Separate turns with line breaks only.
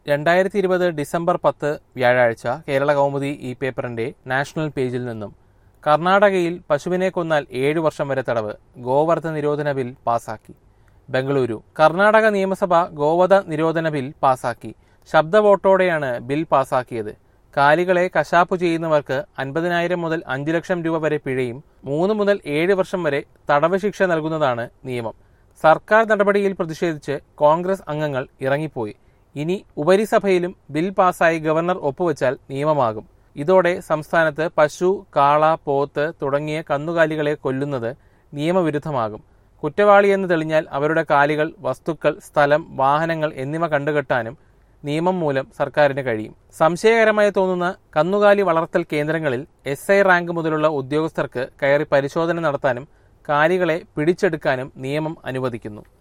രണ്ടായിരത്തി ഇരുപത് ഡിസംബർ പത്ത് വ്യാഴാഴ്ച കേരള കൗമുദി ഈ പേപ്പറിന്റെ നാഷണൽ പേജിൽ നിന്നും കർണാടകയിൽ പശുവിനെ കൊന്നാൽ ഏഴു വർഷം വരെ തടവ് ഗോവർദ്ധ നിരോധന ബിൽ പാസാക്കി ബംഗളൂരു കർണാടക നിയമസഭ ഗോവധ നിരോധന ബിൽ പാസാക്കി ശബ്ദ വോട്ടോടെയാണ് ബിൽ പാസാക്കിയത് കാലികളെ കശാപ്പു ചെയ്യുന്നവർക്ക് അൻപതിനായിരം മുതൽ അഞ്ചു ലക്ഷം രൂപ വരെ പിഴയും മൂന്ന് മുതൽ ഏഴ് വർഷം വരെ തടവ് ശിക്ഷ നൽകുന്നതാണ് നിയമം സർക്കാർ നടപടിയിൽ പ്രതിഷേധിച്ച് കോൺഗ്രസ് അംഗങ്ങൾ ഇറങ്ങിപ്പോയി ഇനി ഉപരിസഭയിലും ബിൽ പാസായി ഗവർണർ ഒപ്പുവെച്ചാൽ നിയമമാകും ഇതോടെ സംസ്ഥാനത്ത് പശു കാള പോത്ത് തുടങ്ങിയ കന്നുകാലികളെ കൊല്ലുന്നത് നിയമവിരുദ്ധമാകും കുറ്റവാളിയെന്ന് തെളിഞ്ഞാൽ അവരുടെ കാലികൾ വസ്തുക്കൾ സ്ഥലം വാഹനങ്ങൾ എന്നിവ കണ്ടുകെട്ടാനും നിയമം മൂലം സർക്കാരിന് കഴിയും സംശയകരമായി തോന്നുന്ന കന്നുകാലി വളർത്തൽ കേന്ദ്രങ്ങളിൽ എസ് ഐ റാങ്ക് മുതലുള്ള ഉദ്യോഗസ്ഥർക്ക് കയറി പരിശോധന നടത്താനും കാലികളെ പിടിച്ചെടുക്കാനും നിയമം അനുവദിക്കുന്നു